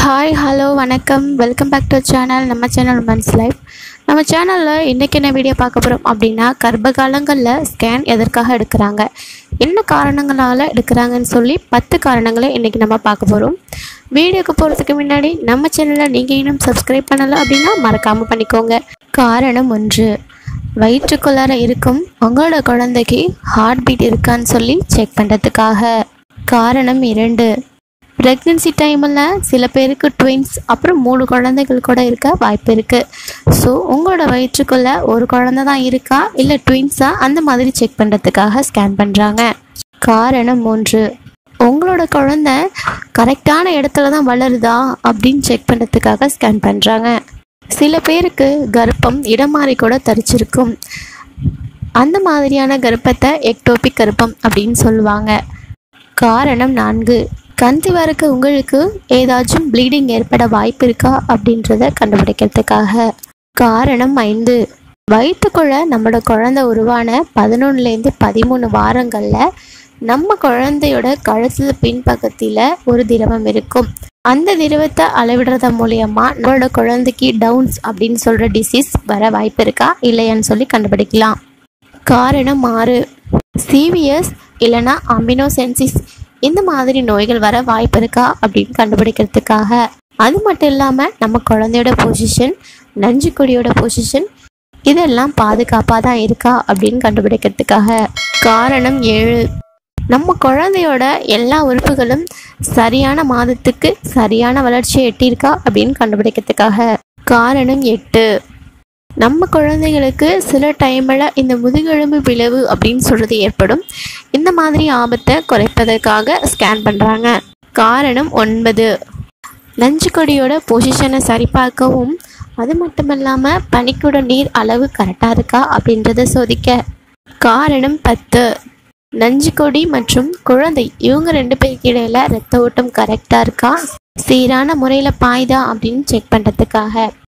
hi hello வணக்கம் welcome back to channel நம்ம channel women's life நம்ம சேனலில் இன்றைக்கி என்ன வீடியோ பார்க்க போகிறோம் அப்படின்னா கர்ப்ப காலங்களில் ஸ்கேன் எதற்காக எடுக்கிறாங்க என்ன காரணங்களால் எடுக்கிறாங்கன்னு சொல்லி பத்து காரணங்களை இன்றைக்கி நம்ம பார்க்க போகிறோம் வீடியோக்கு போகிறதுக்கு முன்னாடி நம்ம சேனலை நீங்கள் இன்னும் சப்ஸ்கிரைப் பண்ணலை அப்படின்னா மறக்காமல் பண்ணிக்கோங்க காரணம் ஒன்று வயிற்றுக்குள்ளார இருக்கும் உங்களோட குழந்தைக்கு ஹார்ட் பீட் இருக்கான்னு சொல்லி செக் பண்ணுறதுக்காக காரணம் இரண்டு ப்ரெக்னென்சி டைமில் சில பேருக்கு ட்வின்ஸ் அப்புறம் மூணு குழந்தைகள் கூட இருக்க வாய்ப்பு இருக்குது ஸோ உங்களோட வயிற்றுக்குள்ளே ஒரு குழந்தை தான் இருக்கா இல்லை ட்வின்ஸா அந்த மாதிரி செக் பண்ணுறதுக்காக ஸ்கேன் பண்ணுறாங்க காரணம் மூன்று உங்களோட குழந்தை கரெக்டான இடத்துல தான் வளருதா அப்படின்னு செக் பண்ணுறதுக்காக ஸ்கேன் பண்ணுறாங்க சில பேருக்கு கர்ப்பம் இடம் மாறி கூட தரிச்சிருக்கும் அந்த மாதிரியான கர்ப்பத்தை எக்டோபிக் கர்ப்பம் அப்படின்னு சொல்லுவாங்க காரணம் நான்கு கன்சீவாக இருக்க உங்களுக்கு ஏதாச்சும் ப்ளீடிங் ஏற்பட வாய்ப்பு இருக்கா அப்படின்றத கண்டுபிடிக்கிறதுக்காக காரணம் ஐந்து வயிற்றுக்குள்ள நம்மளோட குழந்தை உருவான பதினொன்றுலேருந்து பதிமூணு வாரங்களில் நம்ம குழந்தையோட கழுத்துல பின்பக்கத்தில் ஒரு திரவம் இருக்கும் அந்த திரவத்தை அளவிடுறது மூலியமா நம்மளோட குழந்தைக்கு டவுன்ஸ் அப்படின்னு சொல்கிற டிசீஸ் வர வாய்ப்பு இருக்கா இல்லையான்னு சொல்லி கண்டுபிடிக்கலாம் காரணம் ஆறு சிவிஎஸ் இல்லைன்னா அமினோசென்சிஸ் இந்த மாதிரி நோய்கள் வர வாய்ப்பு இருக்கா அப்படின்னு கண்டுபிடிக்கிறதுக்காக அது மட்டும் இல்லாமல் நம்ம குழந்தையோட பொசிஷன் நஞ்சுக்கொடியோட பொசிஷன் இதெல்லாம் பாதுகாப்பாக தான் இருக்கா அப்படின்னு கண்டுபிடிக்கிறதுக்காக காரணம் ஏழு நம்ம குழந்தையோட எல்லா உறுப்புகளும் சரியான மாதத்துக்கு சரியான வளர்ச்சியை எட்டியிருக்கா அப்படின்னு கண்டுபிடிக்கிறதுக்காக காரணம் எட்டு நம்ம குழந்தைகளுக்கு சில டைமில் இந்த முதுகெலும்பு விளைவு அப்படின்னு சொல்கிறது ஏற்படும் இந்த மாதிரி ஆபத்தை குறைப்பதற்காக ஸ்கேன் பண்ணுறாங்க காரணம் ஒன்பது நஞ்சுக்கொடியோட பொசிஷனை சரிபார்க்கவும் அது மட்டும் இல்லாமல் பனிக்கூட நீர் அளவு கரெக்டாக இருக்கா அப்படின்றத சோதிக்க காரணம் பத்து நஞ்சுக்கொடி மற்றும் குழந்தை இவங்க ரெண்டு பேருக்கு இடையில ரத்த ஓட்டம் கரெக்டாக இருக்கா சீரான முறையில் பாய்தா அப்படின்னு செக் பண்ணுறதுக்காக